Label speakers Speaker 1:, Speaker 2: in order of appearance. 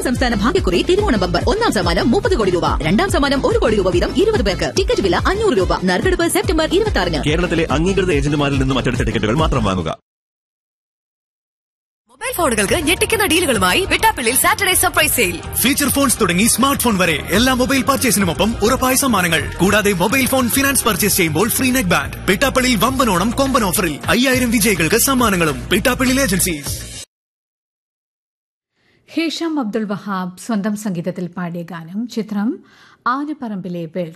Speaker 1: സംസ്ഥാന ഭാഗ്യക്കുറി തിരുവോണം ബമ്പർ ഒന്നാം സമ്മാനം മുപ്പത് കോടി രൂപ രണ്ടാം സമ്മാനം ഒരു കോടി രൂപ വീതം ഇരുപത് പേർക്ക് ടിക്കറ്റ് വില അഞ്ഞൂറ് രൂപ നറുക്കെടുപ്പ് സെപ്റ്റംബർ ഇരുപത്തി ആറിന്
Speaker 2: കേരളത്തിലെ അംഗീകൃത ഏജന്റുമാരിൽ നിന്നും മറ്റെടുത്ത ടിക്കറ്റുകൾ മാത്രം വാങ്ങുക
Speaker 3: മൊബൈൽ ഫോണുകൾക്ക് ഞെട്ടിക്കുന്ന ഡീലുകളുമായി വെട്ടാപ്പള്ളിയിൽ Saturday surprise sale
Speaker 4: feature phones തുടങ്ങി സ്മാർട്ട് ഫോൺ വരെ എല്ലാ മൊബൈൽ പർച്ചേസിനുമൊപ്പം ഉറപ്പായ സമ്മാനങ്ങൾ കൂടാതെ മൊബൈൽ ഫോൺ ഫിനാൻസ് പർച്ചേസ് ചെയ്യുമ്പോൾ ഫ്രീ നെറ്റ് ബാൻഡ് പിട്ടാപ്പള്ളിയിൽ വമ്പനോണം കൊമ്പൻ ഓഫറിൽ അയ്യായിരം വിജയികൾക്ക് സമ്മാനങ്ങളും പിട്ടാപ്പള്ളിയിൽ ഏജൻസീസ്
Speaker 5: ഹേഷാം അബ്ദുൾ വഹാബ് സ്വന്തം സംഗീതത്തിൽ പാടിയ ഗാനം ചിത്രം ആനപ്പറമ്പിലെ വേൾഡ്